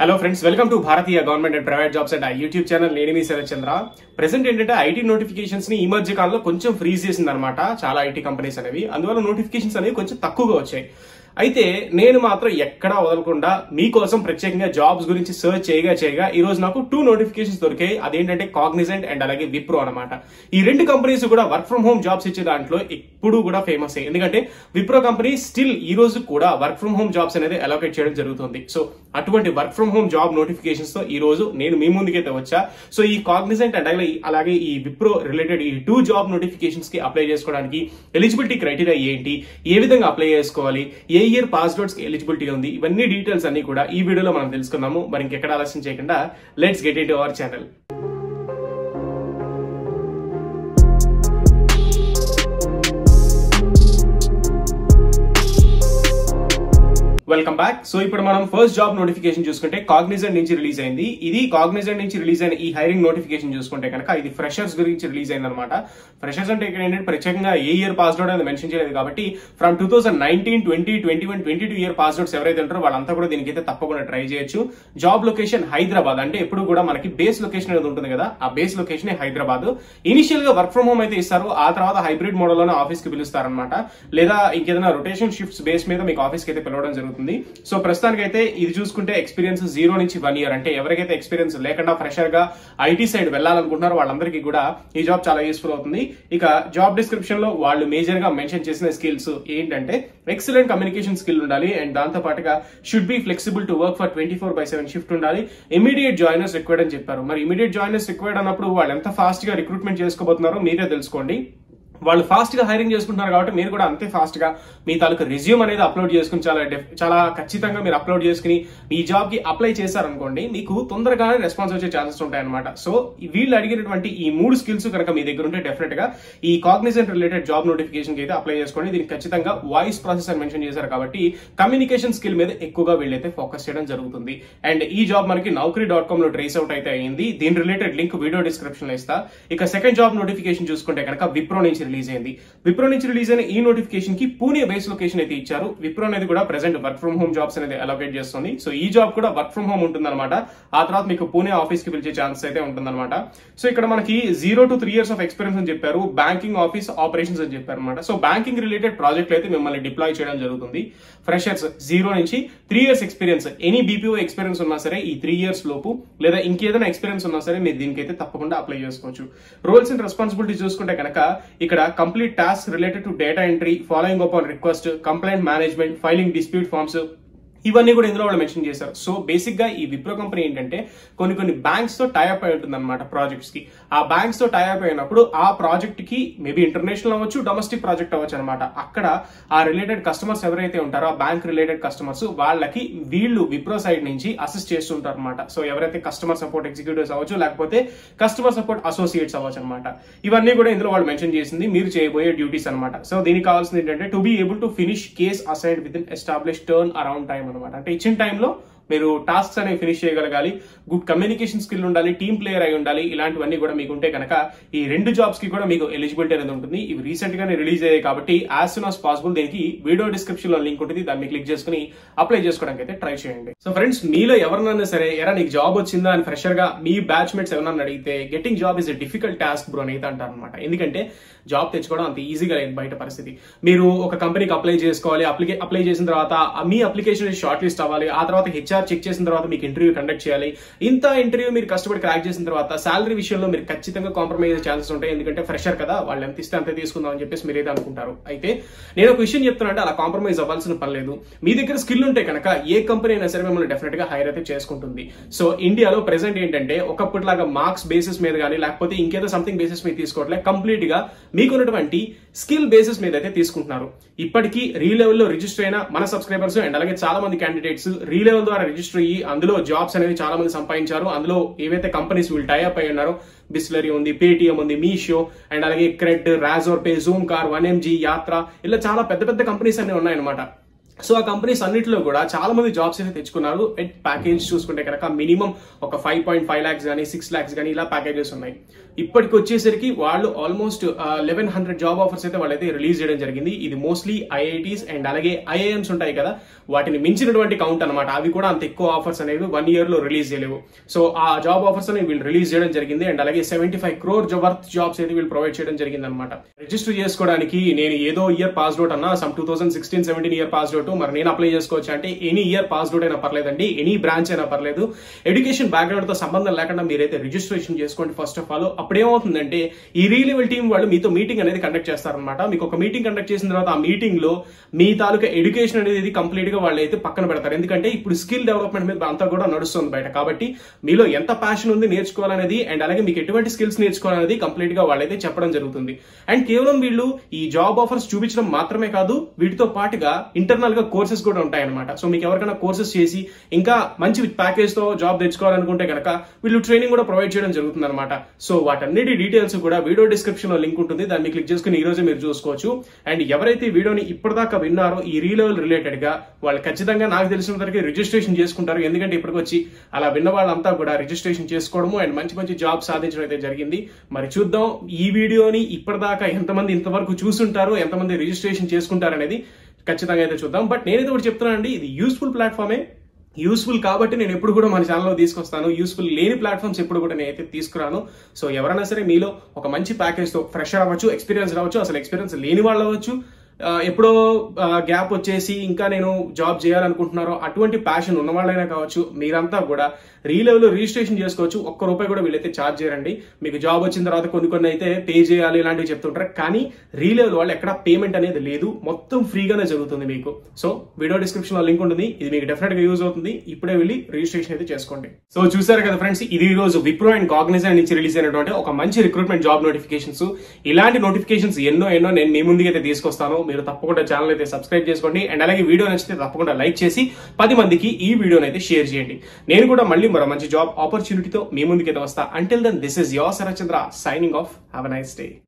hello friends welcome to భారతీయ government and private jobs and YouTube channel నేను మీ Sharath Chandra present ఏంటంటే ఐటీ నోటిఫికేషన్స్ ని ఈ మధ్య కాలంలో కొంచెం ఫ్రీజ్ చేసింది అనమాట చాలా ఐటీ కంపెనీస్ అనేవి అందువల్ల నోటిఫికేషన్స్ అనేవి కొంచెం తక్కువగా వచ్చాయి అయితే నేను మాత్రం ఎక్కడా వదలకుండా మీకోసం ప్రత్యేకంగా జాబ్స్ గురించి సర్చ్ చేయగా చేయగా ఈ రోజు నాకు టూ నోటిఫికేషన్స్ దొరికాయి అదేంటంటే కాగ్నిజెంట్ అండ్ అలాగే విప్రో అనమాట ఈ రెండు కంపెనీస్ కూడా వర్క్ ఫ్రం హోమ్ జాబ్స్ ఇచ్చే దాంట్లో ఎప్పుడు కూడా ఫేమస్ ఎందుకంటే విప్రో కంపెనీ స్టిల్ ఈ రోజు కూడా వర్క్ ఫ్రం హోమ్ జాబ్స్ అనేది అలోకేట్ చేయడం జరుగుతుంది సో అటువంటి work from home job notifications తో ఈ రోజు నేను మీ ముందుకైతే వచ్చా సో ఈ కాగ్నిజెంట్ అండ్ అలాగే అలాగే ఈ విప్రో రిలేటెడ్ ఈ టూ జాబ్ నోటిఫికేషన్స్ కి అప్లై చేసుకోవడానికి ఎలిజిబిలిటీ క్రైటీరియా ఏంటి ఏ విధంగా అప్లై చేసుకోవాలి ఏ ఇయర్ పాస్ అవుట్స్ కి ఎలిజిబిలిటీ ఉంది ఇవన్నీ డీటెయిల్స్ అన్ని కూడా ఈ వీడియోలో మనం తెలుసుకుందాము మరి ఇంకెక్కడ ఆలస్యం చేయకుండా let's get in our channel welcome back so ఇప్పుడు మనం ఫస్ట్ జాబ్ నోటిఫికేషన్ చూసుకుంటే కాగ్నిజెంట్ నుంచి రిలీజ్ అయింది ఇది కాగ్నిజెంట్ నుంచి రిలీజ్ అయిన ఈ హైరింగ్ నోటిఫికేషన్ చూసుకుంటే కనుక ఇది ఫ్రెషర్స్ గురించి రిలీజ్ అయింది అనమాట ఫ్రెషర్స్ అంటే ఇక్కడ ఏంటంటే ప్రత్యేకంగా ఏ ఇయర్ పాస్ అవుట్ అనేది మెన్షన్ చేయలేదు కాబట్టి from two thousand nineteen twenty twenty one twenty two year pass outs ఎవరైతే ఉంటారో వాళ్ళంతా కూడా దీనికైతే తప్పకుండా ట్రై చేయొచ్చు జాబ్ లొకేషన్ హైదరాబాద్ అంటే ఎప్పుడు కూడా మనకి బేస్ లొకేషన్ అనేది ఉంటుంది కదా ఆ బేస్ లొకేషన్ హైదరాబాద్ ఇనిషియల్ గా వర్క్ ఫ్రమ్ హోమ్ అయితే ఇస్తారు ఆ తర్వాత హైబ్రిడ్ మోడల్ లోనే ఆఫీస్ కి పిలుస్తారనమాట లేదా ఇంకేదైనా రొటేషన్ షిఫ్ట్స్ బేస్ మీద మీకు ఆఫీస్ కి అయితే పిలవడం జరుగుతుంది సో ప్రస్తుతానికైతే ఇది చూసుకుంటే ఎక్స్పీరియన్స్ జీరో నుంచి వన్ ఇయర్ అంటే ఎవరికైతే ఎక్స్పీరియన్స్ లేకుండా ఫ్రెషర్ గా ఐటీ సైడ్ వెళ్ళాలనుకుంటున్నారో వాళ్ళందరికీ కూడా ఈ జాబ్ చాలా యూస్ఫుల్ అవుతుంది ఇక జాబ్ డిస్క్రిప్షన్ లో వాళ్ళు మేజర్ గా మెన్షన్ చేసిన స్కిల్స్ ఏంటంటే ఎక్సలెంట్ కమ్యూనికేషన్ స్కిల్ ఉండాలి అండ్ దాంతో పాటుగా should be flexible to work for twenty four by seven shift ఉండాలి ఇమీడియట్ జాయినర్స్ రిక్వైర్డ్ అని చెప్పారు మరి ఇమీడియట్ జాయినర్స్ రిక్వైర్డ్ అన్నప్పుడు వాళ్ళు ఎంత ఫాస్ట్ గా రిక్రూట్మెంట్ చేసుకోబోతున్నారో మీరే తెలుసుకోండి వాళ్ళు ఫాస్ట్ గా హైరింగ్ చేసుకుంటున్నారు కాబట్టి మీరు కూడా అంతే ఫాస్ట్ గా మీ తాలూకు రిజ్యూమ్ అనేది అప్లోడ్ చేసుకుని చాలా డెఫ్- చాలా ఖచ్చితంగా మీరు అప్లోడ్ చేసుకుని మీ జాబ్ కి అప్లై చేశారనుకోండి మీకు తొందరగానే రెస్పాన్స్ వచ్చే ఛాన్సెస్ ఉంటాయి అనమాట సో వీళ్ళు అడిగినటువంటి ఈ మూడు స్కిల్స్ కనుక మీ దగ్గర ఉంటే డెఫినెట్ గా ఈ కాగ్నిజెంట్ రిలేటెడ్ జాబ్ నోటిఫికేషన్ కి అయితే అప్లై చేసుకోండి దీనికి ఖచ్చితంగా వాయిస్ ప్రాసెస్ అని మెన్షన్ చేశారు కాబట్టి కమ్యూనికేషన్ స్కిల్ మీద ఎక్కువగా వీళ్ళైతే ఫోకస్ చేయడం జరుగుతుంది అండ్ ఈ జాబ్ మనకి నౌకరీ డాట్ కామ్ లో ట్రేస్ అవుట్ అయితే అయింది దీని రిలేటెడ్ లింక్ వీడియో డిస్క్రిప్షన్ లో ఇస్తా ఇక సెకండ్ జాబ్ నోటిఫికేషన్ చూసుకుంటే కనుక విప్రో నుంచి రిలీజ్ అయింది విప్రో నుంచి రిలీజ్ అయిన ఈ నోటిఫికేషన్ కి పూణే బేస్ లొకేషన్ అయితే ఇచ్చారు విప్రో అనేది కూడా present work from home jobs అనేది అలోకేట్ చేస్తుంది సో ఈ జాబ్ కూడా వర్క్ ఫ్రమ్ హోమ్ ఉంటుందన్నమాట ఆ తర్వాత మీకు పూణే ఆఫీస్ కి పిలిచే ఛాన్స్ అయితే ఉంటుందన్నమాట సో ఇక్కడ మనకి zero to three years of experience అని చెప్పారు బ్యాంకింగ్ ఆఫీస్ ఆపరేషన్స్ అని చెప్పారు అనమాట సో బ్యాంకింగ్ రిలేటెడ్ ప్రాజెక్ట్ అయితే మిమ్మల్ని డిప్లాయ్ చేయడం జరుగుతుంది ఫ్రెషర్స్ జీరో నుంచి three years experience any BPO experience ఉన్నా సరే ఈ త్రీ ఇయర్స్ లోపు లేదా ఇంకేదైనా ఎక్స్పీరియన్స్ ఉన్నా సరే మీరు దీనికైతే తప్పకుండా అప్లై చేసుకోవచ్చు రోల్స్ అండ్ రెస్పాన్సిబిలిటీ చూసుకుంటే కనుక ఇక్కడ complete task related to data entry following up on request complaint management filing dispute forms ఇవన్నీ కూడా ఇందులో వాళ్ళు మెన్షన్ చేశారు సో బేసిక్ గా ఈ విప్రో కంపెనీ ఏంటంటే కొన్ని కొన్ని బ్యాంక్స్ తో టైఅప్ అయి ఉంటుంది అనమాట ప్రాజెక్ట్స్ కి ఆ బ్యాంక్స్ తో టైఅప్ అయినప్పుడు ఆ ప్రాజెక్ట్ కి మేబీ ఇంటర్నేషనల్ అవ్వచ్చు డొమెస్టిక్ ప్రాజెక్ట్ అవ్వచ్చు అనమాట అక్కడ ఆ రిలేటెడ్ కస్టమర్స్ ఎవరైతే ఉంటారో ఆ బ్యాంక్ రిలేటెడ్ కస్టమర్స్ వాళ్ళకి వీళ్ళు విప్రో సైడ్ నుంచి అసిస్ట్ చేస్తుంటారు అనమాట సో ఎవరైతే కస్టమర్ సపోర్ట్ ఎగ్జిక్యూటివ్స్ అవ్వచ్చు లేకపోతే కస్టమర్ సపోర్ట్ అసోసియేట్స్ అవ్వచ్చు అనమాట ఇవన్నీ కూడా ఇందులో వాళ్ళు మెన్షన్ చేసింది మీరు చేయబోయే డ్యూటీస్ అనమాట సో దీనికి కావాల్సింది ఏంటంటే to be able to finish case aside within establish turnaround time అనమాట అంటే ఇచ్చిన టైంలో మీరు టాస్క్స్ అనేవి ఫినిష్ చేయగలగాలి గుడ్ కమ్యూనికేషన్ స్కిల్ ఉండాలి టీమ్ ప్లేయర్ అయి ఉండాలి ఇలాంటివన్నీ కూడా మీకు ఉంటే కనుక ఈ రెండు జాబ్స్ కి కూడా మీకు ఎలిజిబిలిటీ అనేది ఉంటుంది ఇవి రీసెంట్ గానే రిలీజ్ అయ్యాయి కాబట్టి యాజ్ సూన్ ఆస్ పాసిబుల్ దీనికి వీడియో డిస్క్రిప్షన్ లో లింక్ ఉంటుంది దాన్ని క్లిక్ చేసుకుని అప్లై చేసుకోవడానికి అయితే ట్రై చేయండి సో ఫ్రెండ్స్ మీలో ఎవరినైనా సరే ఎరా నీకు జాబ్ వచ్చిందా అని ఫ్రెషర్ గా మీ బ్యాచ్ మేట్స్ ఎవరన్నా అడిగితే getting job is a difficult task bro అని అయితే అంటారు అనమాట ఎందుకంటే జాబ్ తెచ్చుకోవడం అంత ఈజీగా లేదు బయట పరిస్థితి మీరు ఒక కంపెనీకి అప్లై చేసుకోవాలి అప్లికే అప్లై చేసిన తర్వాత ఆ మీ అప్లికేషన్ షార్ట్ లిస్ట్ అవ్వాలి ఆ తర్వాత హెచ్ఆర్ చెక్ చేసిన తర్వాత మీకు ఇంటర్వ్యూ కండక్ట్ చేయాలి ఇంత ఇంటర్వ్యూ మీరు కష్టపడి క్రాక్ చేసిన తర్వాత శాలరీ విషయంలో మీరు ఖచ్చితంగా కాంప్రమైజ్ ఛాన్సెస్ ఉంటాయి ఎందుకంటే ఫ్రెషర్ కదా వాళ్ళు ఎంత ఇస్తే అంతే తీసుకుందాం అని చెప్పేసి మీరు ఏదో అనుకుంటారు అయితే నేను ఒక విషయం చెప్తున్నానంటే అలా కాంప్రమైజ్ అవ్వాల్సిన పని లేదు మీ దగ్గర స్కిల్ ఉంటే కనుక ఏ కంపెనీ అయినా సరే మిమ్మల్ని డెఫినెట్ గా హైర్ అయితే చేసుకుంటుంది సో ఇండియాలో ప్రెసెంట్ ఏంటంటే ఒకప్పటిలాగా మార్క్స్ బేసిస్ మీద కానీ లేకపోతే ఇంకేదో సంథింగ్ బేసిస్ మీద తీసుకోవట్లే కంప్లీట్ గా మీకున్నటువంటి స్కిల్ బేసిస్ మీద అయితే తీసుకుంటున్నారు ఇప్పటికీ రీ లెవెల్లో రిజిస్టర్ అయిన మన సబ్స్క్రైబర్స్ అండ్ అలాగే చాలా మంది క్యాండిడేట్స్ రీ లెవెల్ ద్వారా రిజిస్టర్ అయ్యి అందులో జాబ్స్ అనేవి చాలా మంది సంపాదించారు అందులో ఏవైతే కంపెనీస్ వీళ్ళు టైఅప్ అయి ఉన్నారో బిస్లరీ ఉంది పేటిఎం ఉంది మీషో అండ్ అలాగే CRED Razorpay Zoomcar one MG Yatra ఇలా చాలా పెద్ద పెద్ద కంపెనీస్ అన్ని ఉన్నాయన్నమాట సో ఆ కంపెనీస్ అన్నింటిలో కూడా చాలా మంది జాబ్స్ అయితే తెచ్చుకున్నారు ఎట్ ప్యాకేజ్ చూసుకుంటే కనుక మినిమం ఒక ఫైవ్ పాయింట్ ఫైవ్ లాక్స్ కానీ సిక్స్ లాక్స్ కానీ ఇలా ప్యాకేజెస్ ఉన్నాయి ఇప్పటికి వచ్చేసరికి వాళ్ళు almost eleven hundred job offers అయితే వాళ్ళైతే రిలీజ్ చేయడం జరిగింది ఇది మోస్ట్లీ ఐఐటీస్ అండ్ అలాగే ఐఐఎంస్ ఉంటాయి కదా వాటిని మించినటువంటి కౌంట్ అనమాట అవి కూడా అంత ఎక్కువ ఆఫర్స్ అనేవి వన్ ఇయర్ లో రిలీజ్ చేయలేవు సో ఆ జాబ్ ఆఫర్స్ అనేవి వీళ్ళు రిలీజ్ చేయడం జరిగింది అండ్ అలాగే seventy five crore worth jobs అయితే వీళ్ళు ప్రొవైడ్ చేయడం జరిగింది అనమాట రిజిస్టర్ చేసుకోవడానికి నేను ఏదో ఇయర్ పాస్ అవుట్ అన్నా some two thousand sixteen seventeen year pass out మరి నేను అప్లై చేసుకోవచ్చు అంటే ఎనీ ఇయర్ పాస్ అవుట్ అయినా పర్లేదండి ఎనీ బ్రాంచ్ అయినా పర్లేదు ఎడ్యుకేషన్ బ్యాక్గ్రౌండ్ తో సంబంధం లేకుండా మీరైతే రిజిస్ట్రేషన్ చేసుకోండి ఫస్ట్ ఆఫ్ ఆల్ అప్పుడేమవుతుందంటే ఈ రీ లెవెల్ టీం వాళ్ళు మీతో మీటింగ్ అనేది కండక్ట్ చేస్తారనమాట మీకు ఒక మీటింగ్ కండక్ట్ చేసిన తర్వాత ఆ మీటింగ్ లో మీ తాలూకా ఎడ్యుకేషన్ అనేది కంప్లీట్ గా వాళ్ళు అయితే పక్కన పెడతారు ఎందుకంటే ఇప్పుడు స్కిల్ డెవలప్మెంట్ మీద అంతా కూడా నడుస్తుంది బయట కాబట్టి మీలో ఎంత ప్యాషన్ ఉంది నేర్చుకోవాలనేది అండ్ అలాగే మీకు ఎటువంటి స్కిల్స్ నేర్చుకోవాలనేది కంప్లీట్ గా వాళ్ళైతే చెప్పడం జరుగుతుంది అండ్ కేవలం వీళ్ళు ఈ జాబ్ ఆఫర్స్ చూపించడం మాత్రమే కాదు వీటితో పాటుగా ఇంటర్నల్ గా కోర్సెస్ కూడా ఉంటాయి అనమాట సో మీకు ఎవరికైనా కోర్సెస్ చేసి ఇంకా మంచి ప్యాకేజ్ తో జాబ్ తెచ్చుకోవాలనుకుంటే కనుక వీళ్ళు ట్రైనింగ్ కూడా ప్రొవైడ్ చేయడం జరుగుతుంది అనమాట సో వాటన్నిటి డీటెయిల్స్ కూడా వీడియో డిస్క్రిప్షన్ లో లింక్ ఉంటుంది దాన్ని క్లిక్ చేసుకుని ఈ రోజు మీరు చూసుకోవచ్చు అండ్ ఎవరైతే ఈ వీడియోని ఇప్పటిదాకా విన్నారో ఈ రీలెవెల్ రిలేటెడ్ గా వాళ్ళు ఖచ్చితంగా నాకు తెలిసిన వరకు రిజిస్ట్రేషన్ చేసుకుంటారు ఎందుకంటే ఇప్పటికొచ్చి అలా విన్న వాళ్ళంతా కూడా రిజిస్ట్రేషన్ చేసుకోవడము అండ్ మంచి మంచి జాబ్ సాధించడం అయితే జరిగింది మరి చూద్దాం ఈ వీడియోని ఇప్పటిదాకా ఎంతమంది ఇంతవరకు చూసుంటారో ఎంతమంది రిజిస్ట్రేషన్ చేసుకుంటారు అనేది ఖచ్చితంగా అయితే చూద్దాం బట్ నేనైతే ఒకటి చెప్తున్నానండి ఇది యూస్ఫుల్ ప్లాట్ఫామే యూస్ఫుల్ కాబట్టి నేను ఎప్పుడు కూడా మన ఛానల్లో తీసుకొస్తాను యూస్ఫుల్ లేని ప్లాట్ఫామ్స్ ఎప్పుడు కూడా నేనైతే తీసుకురాను సో ఎవరైనా సరే మీలో ఒక మంచి ప్యాకేజ్తో ఫ్రెషర్ అవ్వచ్చు ఎక్స్పీరియన్స్ రావచ్చు అసలు ఎక్స్పీరియన్స్ లేని వాళ్ళు అవ్వచ్చు ఆ, ఎప్పుడో గ్యాప్ వచ్చేసి ఇంకా నేను జాబ్ చేయాలనుకుంటున్నారో అటువంటి ప్యాషన్ ఉన్న వాళ్ళైనా కావచ్చు మీరంతా కూడా రీలెవెల్ రిజిస్ట్రేషన్ చేసుకోవచ్చు ఒక్క రూపాయి కూడా వీళ్ళైతే ఛార్జ్ చేయరండి మీకు జాబ్ వచ్చిన తర్వాత కొన్ని కొన్ని అయితే పే చేయాలి ఇలాంటివి చెప్తుంటారు కానీ రీలెవెల్ వాళ్ళు ఎక్కడ పేమెంట్ అనేది లేదు మొత్తం ఫ్రీగానే జరుగుతుంది మీకు సో వీడియో డిస్క్రిప్షన్ లో లింక్ ఉంటుంది ఇది మీకు డెఫినెట్ గా యూజ్ అవుతుంది ఇప్పుడే వెళ్ళి రిజిస్ట్రేషన్ అయితే చేసుకోండి సో చూసారు కదా ఫ్రెండ్స్ ఇది ఈ రోజు విప్రో అండ్ కాగ్నిజన్ నుంచి రిలీజ్ అయినటువంటి ఒక మంచి రిక్రూట్మెంట్ జాబ్ నోటిఫికేషన్స్ ఇలాంటి నోటిఫికేషన్స్ ఎన్నో ఎన్నో నేను మీ ముందుకు అయితే తీసుకొస్తాను మీరు తప్పకుండా ఛానల్ అయితే సబ్స్క్రైబ్ చేసుకోండి అండ్ అలాగే వీడియో నచ్చితే తప్పకుండా లైక్ చేసి పది మందికి ఈ వీడియోని అయితే షేర్ చేయండి నేను కూడా మళ్ళీ మరో మంచి జాబ్ ఆపర్చునిటీతో మీ ముందుకైతే వస్తా until then this is your Sharachandra signing off have nice day